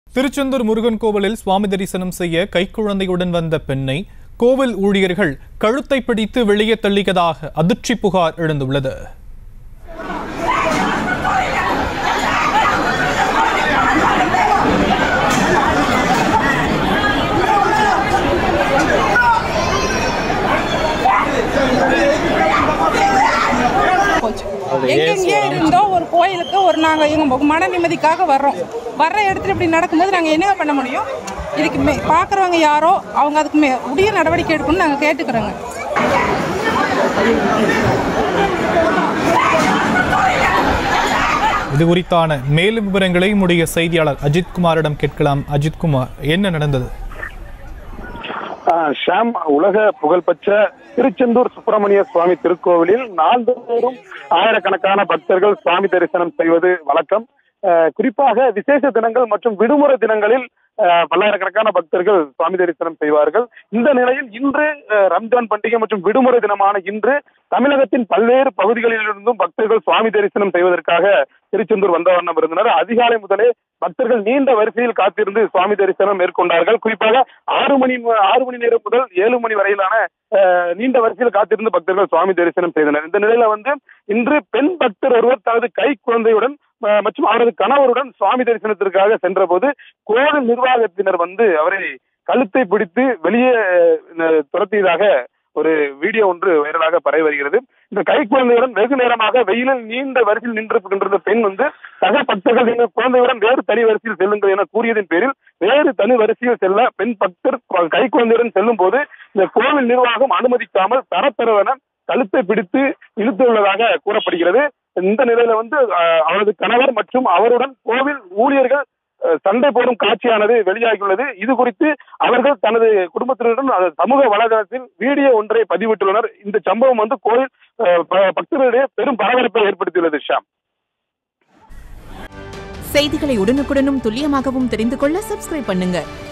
திருச்செந்தூர் முருகன் கோவிலில் சுவாமி தரிசனம் செய்ய கைக்குழந்தையுடன் வந்த பெண்ணை கோவில் ஊழியர்கள் கழுத்தை பிடித்து வெளியே தள்ளியதாக அதிர்ச்சி புகார் எழுந்துள்ளது போச்சு எங்கெங்கேயோ இருந்தோம் ஒரு கோயிலுக்கு ஒரு நாங்கள் எங்கள் மன நிம்மதிக்காக வர்றோம் வர்ற இடத்துல இப்படி நடக்கும்போது நாங்கள் என்ன பண்ண முடியும் இதுக்கு மே பார்க்குறவங்க யாரோ அவங்க அதுக்கு மே உரிய நடவடிக்கை எடுக்கணும்னு நாங்கள் கேட்டுக்கிறோங்க இது குறித்தான மேலும் விவரங்களை முடிய செய்தியாளர் அஜித்குமாரிடம் கேட்கலாம் அஜித்குமார் என்ன நடந்தது ஆஹ் ஷாம் உலக புகழ்பெற்ற திருச்செந்தூர் சுப்பிரமணிய சுவாமி திருக்கோவிலில் நாள்தோறும் ஆயிரக்கணக்கான பக்தர்கள் சுவாமி தரிசனம் செய்வது வழக்கம் ஆஹ் குறிப்பாக விசேஷ தினங்கள் மற்றும் விடுமுறை தினங்களில் ஆஹ் பல்லாயிரக்கணக்கான பக்தர்கள் சுவாமி தரிசனம் செய்வார்கள் இந்த நிலையில் இன்று ஆஹ் ரம்ஜான் பண்டிகை மற்றும் விடுமுறை தினமான இன்று தமிழகத்தின் பல்வேறு பகுதிகளிலிருந்தும் பக்தர்கள் சுவாமி தரிசனம் செய்வதற்காக திருச்செந்தூர் வந்த வண்ணம் இருந்தனர் அதிகாலை முதலே பக்தர்கள் நீண்ட வரிசையில் காத்திருந்து சுவாமி தரிசனம் மேற்கொண்டார்கள் குறிப்பாக ஆறு மணி ஆறு மணி நேரம் முதல் ஏழு மணி வரையிலான ஆஹ், நீண்ட வரிசையில் காத்திருந்து பக்தர்கள் சுவாமி தரிசனம் செய்தனர் இந்த நிலையில வந்து இன்று பெண் பக்தர் ஒருவர் தனது கை குழந்தையுடன் ஆஹ், மற்றும் அவரது கணவருடன் சுவாமி தரிசனத்திற்காக சென்றபோது கோவில் நிர்வாகத்தினர் வந்து அவரை கழுத்தை பிடித்து வெளியே ஆஹ், துரத்தியதாக ஒரு வீடியோ ஒன்று வைரலாக பரவி வருகிறது இந்த கை குழந்தையுடன் வெகு நேரமாக வெயிலில் நீண்ட வரிசையில் நின்று கொண்டிருந்த பெண் வந்து சக பக்தர்கள் நீங்கள் குழந்தையுடன் வேறு தனி வரிசையில் செல்லுங்கள் என கூறியதின் பேரில் வேறு தனி வரிசையில் செல்ல பெண் பக்தர் கை குழந்தையுடன் செல்லும் போது இந்த கோவில் நிர்வாகம் அனுமதிக்காமல் தரத்தரவென கழுத்தை பிடித்து இழுத்துள்ளதாக கூறப்படுகிறது இந்த நிலையில வந்து அஹ், அவரது கணவர் மற்றும் அவருடன் கோவில் ஊழியர்கள் அஹ், சண்டை போடும் காட்சியானது வெளியாகியுள்ளது இது குறித்து அவர்கள் தனது குடும்பத்தினருடன் அது சமூக வலைதளத்தில் வீடியோ ஒன்றை பதிவிட்டுள்ளனர் இந்த சம்பவம் வந்து கோயில் அஹ், ப- பக்தர்களிடையே பெரும் பரபரப்பை ஏற்படுத்தியுள்ளது ஷாம் செய்திகளை உடனுக்குடனும் துல்லியமாகவும் தெரிந்து கொள்ள சப்ஸ்கிரைப் பண்ணுங்க